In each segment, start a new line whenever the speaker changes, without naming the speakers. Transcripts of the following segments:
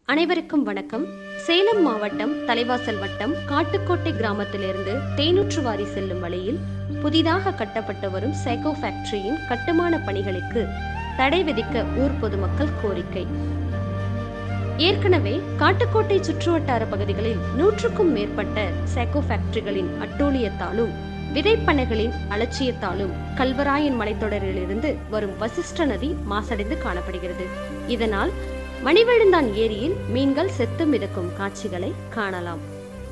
அனைவருக்கும் வணக்கம் சேலம் மாவட்டம் தலைவாசல் வட்டம் காட்டுக்கோட்டை கிராமத்திலிருந்து தேனூற்றுவாரி செல்லும் வழியில் புதிதாக கட்டப்பட்டு வரும் சேகோ ஃபேக்டரியின் கட்டுமான பணிகளுக்கு தடை விதிக்க ஊர் பொதுமக்கள் கோரிக்கை ஏற்கனவே காட்டுக்கோட்டை சுற்றுவட்டார பகுதிகளில் நூற்றுக்கும் மேற்பட்ட சேகோ ஃபேக்டரிகளின் அட்டூழியத்தாலும் விதைப்பனைகளின் அலட்சியத்தாலும் கல்வராயன் மலைத்தொடரிலிருந்து வரும் வசிஷ்ட நதி மாசடைந்து காணப்படுகிறது இதனால் மணிவெழுந்தான் ஏரியில் மீன்கள் செத்து மிதக்கும் காட்சிகளை காணலாம்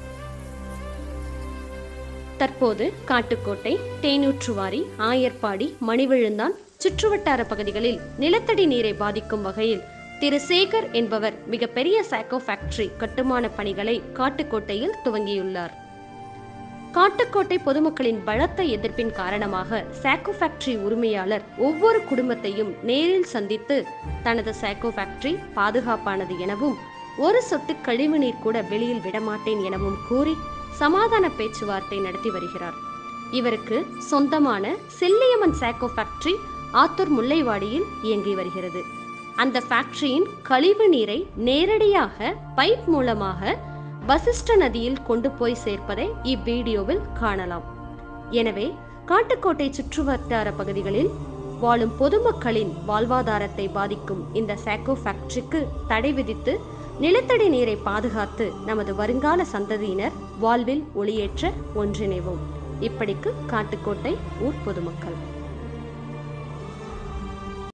தற்போது காட்டுக்கோட்டை தேனூற்றுவாரி ஆயர்பாடி மணிவிழுந்தான் சுற்றுவட்டார பகுதிகளில் நிலத்தடி நீரை பாதிக்கும் வகையில் திரு சேகர் என்பவர் மிகப்பெரிய சாக்கோ ஃபேக்டரி கட்டுமான பணிகளை காட்டுக்கோட்டையில் துவங்கியுள்ளார் காட்டுக்கோட்டை பொதுமக்களின் பலத்த எதிர்ப்பின் காரணமாக சாக்கோ ஃபேக்டரி உரிமையாளர் ஒவ்வொரு குடும்பத்தையும் நேரில் சந்தித்து தனது சாக்கோ ஃபேக்டரி பாதுகாப்பானது எனவும் ஒரு சொட்டு கழிவுநீர் கூட வெளியில் விடமாட்டேன் எனவும் கூறி சமாதான பேச்சுவார்த்தை நடத்தி வருகிறார் இவருக்கு சொந்தமான செல்லியம்மன் சாக்கோ ஃபேக்டரி ஆத்தூர் முல்லைவாடியில் இயங்கி வருகிறது அந்த ஃபேக்டரியின் கழிவு நீரை நேரடியாக பைப் மூலமாக வசிஷ்ட நதியில் கொண்டு போய் சேர்ப்பதை இவ்வீடியோவில் காணலாம் எனவே காட்டுக்கோட்டை சுற்றுவட்டார பகுதிகளில் வாழும் பொதுமக்களின் வாழ்வாதாரத்தை பாதிக்கும் இந்த சாக்கோ ஃபேக்டரிக்கு தடை விதித்து நிலத்தடி நீரை பாதுகாத்து நமது வருங்கால சந்ததியினர் வாழ்வில் ஒளியேற்ற ஒன்றிணைவோம் இப்படிக்கு காட்டுக்கோட்டை ஊர் பொதுமக்கள்